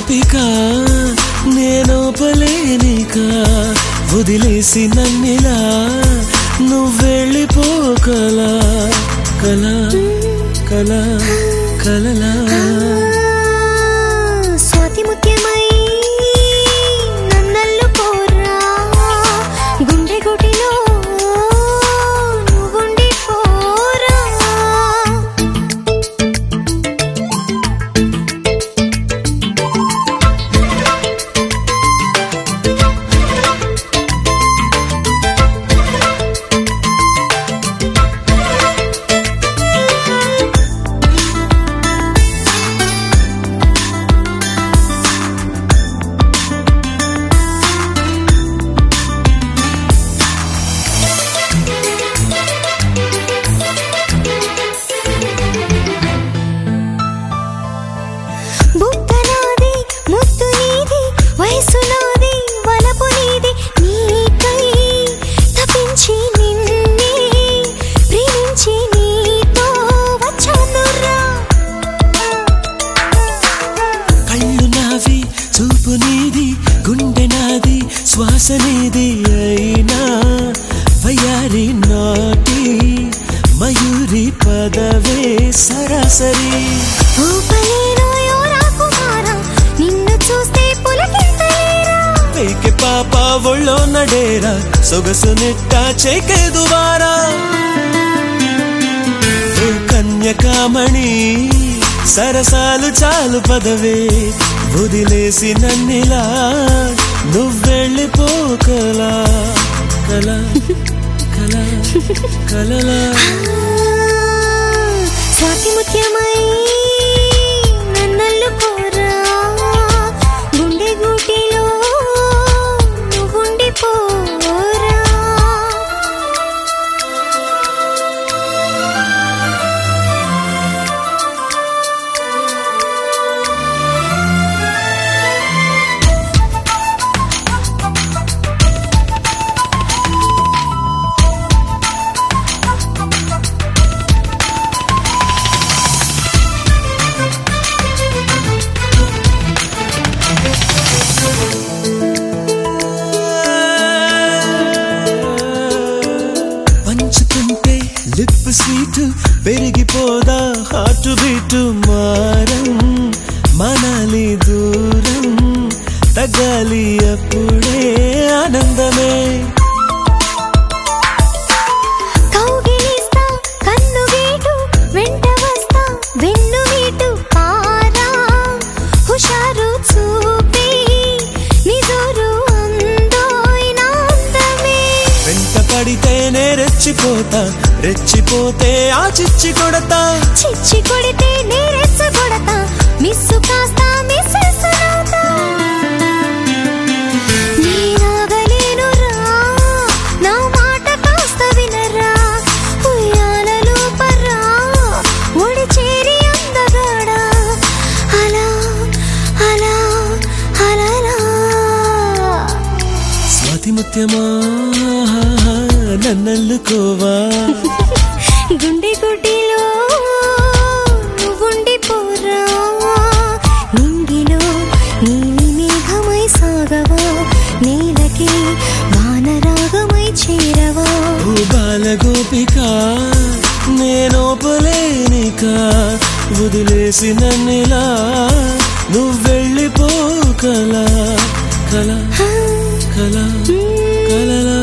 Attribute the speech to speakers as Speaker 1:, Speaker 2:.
Speaker 1: గోపిక నేనోపలేనిక వదిలేసి నన్నిలా నువ్వెళ్ళిపోకలా కలా కలా కలలా
Speaker 2: స్వాతి ముఖ్యమై నన్నల్లు కోరా గుండె గుడిలో నువ్వుండి పోరా బుక్క నాది ముద్దు నీది వయసు నాది వలపు నీది నీకై తపించి నిన్నే ప్రేమించి నీతో వచ్చానురా
Speaker 1: కళ్ళు నావి చూపు నీది గుండె నాది శ్వాస నీది అయినా వయ్యారి నాటి మయూరి పదవే సరాసరి
Speaker 2: ఊపలేనో యోరా కుమారా నిన్ను చూస్తే పులకింతలేరా
Speaker 1: పైకి పాప ఒళ్ళో నడేరా సొగసు నిట్ట చేకేదువారా ఓ కన్యకామణి సరసాలు చాలు పదవే వదిలేసి నన్నిలా నువ్వెళ్ళిపోకలా కల కల కలలా
Speaker 2: స్వాతి ముఖ్యమై నన్నల్లు కోరా గుండె గూటిలో నువ్వుండి పోరా
Speaker 1: పంచుకుంటే లిప్ స్వీట్ పెరిగిపోదా హార్ట్ బీట్ మారం మనాలి దూరం తగ్గాలి అప్పుడే ఆనందమే
Speaker 2: కౌగిలిస్తా కన్ను వీటు వెంట వస్తా వెన్ను వీటు పారా హుషారు చూపి నిజోరు అందోయిన అందమే
Speaker 1: వెంట పడితేనే రెచ్చిపోతా రెచ్చిపోతే ఆ చిచ్చి కొడతా
Speaker 2: చిచ్చి కొడితే నేరెచ్చ కొడతా మిస్సు కాస్త మిస్సెస్ నవ్వుతా నేనాగలేనురా నా మాట కాస్త వినరా ఉయ్యాలలో పర్రా ఒడి చేరి అందగాడా అలా అలా అలలా
Speaker 1: స్వాతి ముత్యమా నన్నల్లుకోవా
Speaker 2: గుండె గుడ్డిలో నువ్వుండి పోరా నింగిలో నీలి మేఘమై సాగవా నేలకి వానరాగమై చేరవా
Speaker 1: ఓ బాలగోపిక నేనోపలేనిక వదిలేసి నన్నిలా నువ్వెళ్ళిపోకలా కల
Speaker 2: ఆ,
Speaker 1: కల
Speaker 2: మ్,
Speaker 1: కలలా